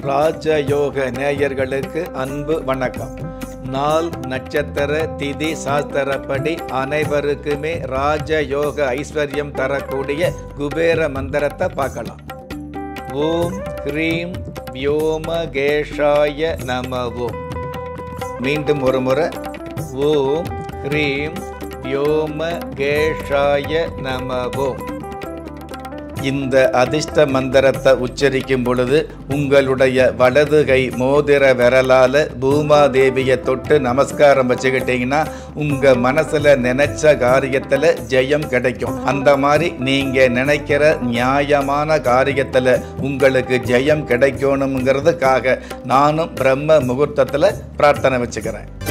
ராஜயோக நேயர்களுக்கு அன்பு வணக்கம் நாள் நட்சத்திர திதி சாஸ்திரப்படி அனைவருக்குமே ராஜயோக ஐஸ்வர்யம் தரக்கூடிய குபேர மந்திரத்தை பார்க்கலாம் ஓம் ஹ்ரீம் வியோமகேஷாய நமவோம் மீண்டும் ஒரு முறை ஓம் ஹ்ரீம் வியோமகேஷாய நமவோம் இந்த அதிர்ஷ்ட மந்திரத்தை உச்சரிக்கும் பொழுது உங்களுடைய வலது கை மோதிர விரலால பூமாதேவியை தொட்டு நமஸ்காரம் வச்சுக்கிட்டீங்கன்னா உங்க மனசுல நினைச்ச காரியத்துல ஜெயம் கிடைக்கும் அந்த மாதிரி நீங்க நினைக்கிற நியாயமான காரியத்துல உங்களுக்கு ஜெயம் கிடைக்கணுங்கிறதுக்காக நானும் பிரம்ம முகூர்த்தத்துல பிரார்த்தனை வச்சுக்கிறேன்